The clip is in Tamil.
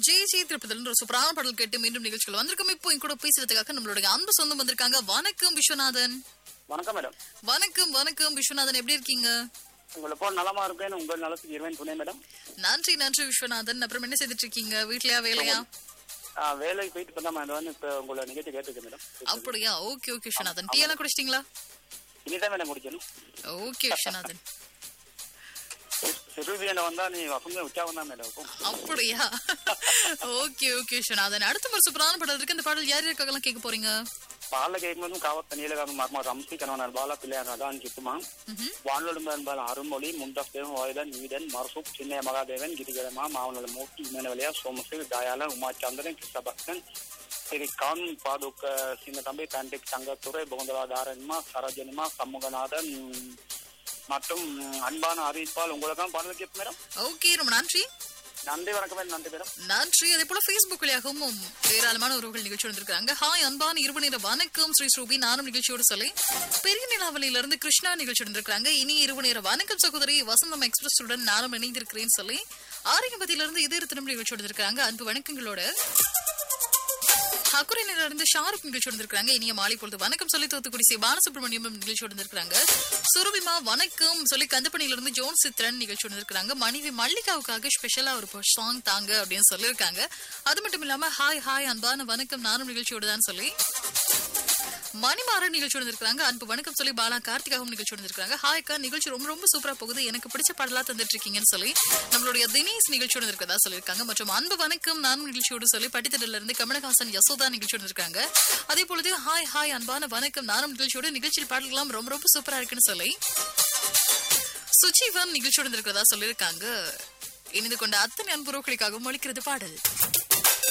ஜெய் ஜெய் திருப்பதில் ஒரு சூப்பரான பாடல் கேட்டு மீண்டும் நிகழ்ச்சிகள் வந்திருக்கும் இப்போ என் கூட பேசுறதுக்காக நம்மளுடைய அன்பு சொந்தம் வந்திருக்காங்க வணக்கம் விஸ்வநாதன் வணக்கம் மேடம் வணக்கம் வணக்கம் விஸ்வநாதன் எப்படி இருக்கீங்க உங்களை போல் நலமா இருக்கேன் உங்கள் நலத்துக்கு இருவேன் துணை மேடம் நன்றி நன்றி விஸ்வநாதன் அப்புறம் என்ன செய்துட்டு இருக்கீங்க வீட்லயா வேலையா ஆ, வேலைக்கு போயிட்டு இப்போ தான் மேடம் வந்து இப்போ உங்களை நிகழ்ச்சி கேட்டுருக்கேன் மேடம் அப்படியா ஓகே ஓகே விஸ்வநாதன் டீ எல்லாம் குடிச்சிட்டீங்களா இனிதான் மேடம் முடிக்கணும் ஓகே விஸ்வநாதன் சிறுவியனை வந்தா நீ வசந்த உற்சாகம் தான் மேடம் இருக்கும் அப்படியா ஓகே ஓகே விஸ்வநாதன் அடுத்த ஒரு சூப்பரான பாடல் இருக்கு அந்த பாடல் யார் யாருக்காகலாம் கேட்க போறீங்க பால கேட்கும்போதும் காவத்த நீலகாம மர்மா ரம்சி கணவனர் பாலா பிள்ளையார் அதான் கிட்டுமா ம்ஹும். வானொலிம்பு என்பால் அருள்மொழி முண்டஸ்தேவன் வாயுதன் வீடன் மர்சூப் சின்ன மகாதேவன் கிரிகரமா மாவனல மூர்த்தி இமனவலியா சோமசேர் தயால உமாச்சந்திரன் கிருஷ்ணபக்தன் திரு கான் பாதுக்க சின்ன தம்பி தண்டிக் தங்கத்துறை புகுந்தலா தாரன்மா சரோஜனிமா சண்முகநாதன் மற்றும் அன்பான அறிவிப்பால் உங்களுக்காக பாடல் கேட்பு மேடம் ஓகே ரொம்ப நன்றி நன்றி வணக்கம் மேடம் நன்றி மேடம் நன்றி அதே போல Facebook வழியாகவும் ஏராளமான உறவுகள் நிகழ்ச்சி வந்திருக்காங்க ஹாய் அன்பான இருபு நேர வணக்கம் ஸ்ரீ ஸ்ரூபி நானும் நிகழ்ச்சியோடு சொல்லி பெரிய நிலாவலியில இருந்து கிருஷ்ணா நிகழ்ச்சி வந்திருக்காங்க இனி இருபு நேர வணக்கம் சகோதரி வசந்தம் எக்ஸ்பிரஸ் உடன் நானும் இணைந்திருக்கிறேன்னு சொல்லி ஆரியம்பதியில இருந்து இதே திரும்ப நிகழ்ச்சி வந்திருக்காங்க அன்பு வணக்கங்களோட அக்குறையில இருந்து ஷாருக் நிகழ்ச்சி வந்திருக்காங்க இனிய மாலை பொழுது வணக்கம் சொல்லி தூத்துக்குடி சி பாலசுப்ரமணியம் நிகழ்ச்சி வந்திருக்காங்க சுரபிமா வணக்கம் சொல்லி கந்தப்பணியில இருந்து ஜோன் சித்ரன் நிகழ்ச்சி வந்திருக்காங்க மனைவி மல்லிகாவுக்காக ஸ்பெஷலா ஒரு சாங் தாங்க அப்படின்னு சொல்லியிருக்காங்க அது மட்டும் இல்லாம ஹாய் ஹாய் அன்பான வணக்கம் நானும் நிகழ்ச்சியோட தான் சொல்லி மணிமாறன் நிகழ்ச்சி வந்திருக்காங்க அன்பு வணக்கம் சொல்லி பாலா கார்த்திகாவும் நிகழ்ச்சி வந்திருக்காங்க ஹாய் அக்கா நிகழ்ச்சி ரொம்ப ரொம்ப சூப்பரா போகுது எனக்கு பிடிச்ச பாடலா தந்துட்டு இருக்கீங்கன்னு சொல்லி நம்மளுடைய தினேஷ் நிகழ்ச்சி வந்திருக்கதா சொல்லியிருக்காங்க மற்றும் அன்பு வணக்கம் நானும் நிகழ்ச்சியோடு சொல்லி பட்டித்தடல இருந்து கமலஹாசன் யசோதா நிகழ்ச்சி வந்திருக்காங்க அதே பொழுது ஹாய் ஹாய் அன்பான வணக்கம் நானும் நிகழ்ச்சியோடு நிகழ்ச்சியில் பாடல்கள்லாம் ரொம்ப ரொம்ப சூப்பரா இருக்குன்னு சொல்லி சுஜீவன் நிகழ்ச்சியோடு இருக்கிறதா சொல்லியிருக்காங்க இணைந்து கொண்ட அத்தனை அன்புறவுகளுக்காகவும் ஒழிக்கிறது பாடல்